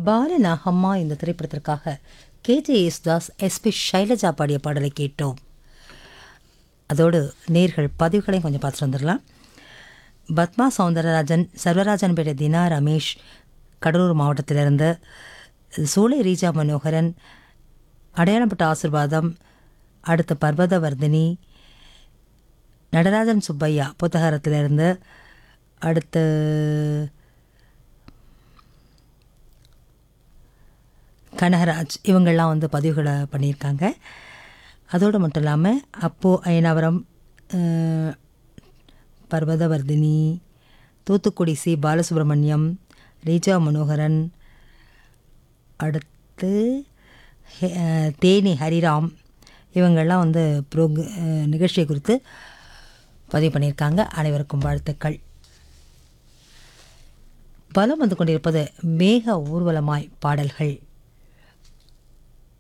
பாலநாகம்மா இந்த திரைப்படத்திற்காக K J Yesudas SP Shailaja பாடிய பாடலை கேட்டோம் அதோடு நேர்கள் பதிவுகளையும் கொஞ்சம் பார்த்துட்டு வந்துடலாம் பத்மா சவுந்தரராஜன் சர்வராஜன்பேட்டை தினா ரமேஷ் கடலூர் மாவட்டத்திலிருந்து சூளை ரீஜா மனோகரன் அடையாளப்பட்ட ஆசிர்வாதம் அடுத்த பர்வதவர்தினி நடராஜன் சுப்பையா புத்தகரத்திலிருந்து அடுத்து கனகராஜ் இவங்கெல்லாம் வந்து பதிவுகளை பண்ணியிருக்காங்க அதோடு மட்டும் இல்லாமல் அப்போ அயனாவரம் அஹ், பர்வதவர்தினி தூத்துக்குடி சி பாலசுப்ரமணியம் ரீஜா மனோகரன் அடுத்து ஹெ- அஹ், தேனி ஹரிராம் இவங்கெல்லாம் வந்து ப்ரோக் அஹ், நிகழ்ச்சியை குறித்து பதிவு பண்ணியிருக்காங்க அனைவருக்கும் வாழ்த்துக்கள் பலம் வந்து கொண்டிருப்பது மேக ஊர்வலமாய் பாடல்கள்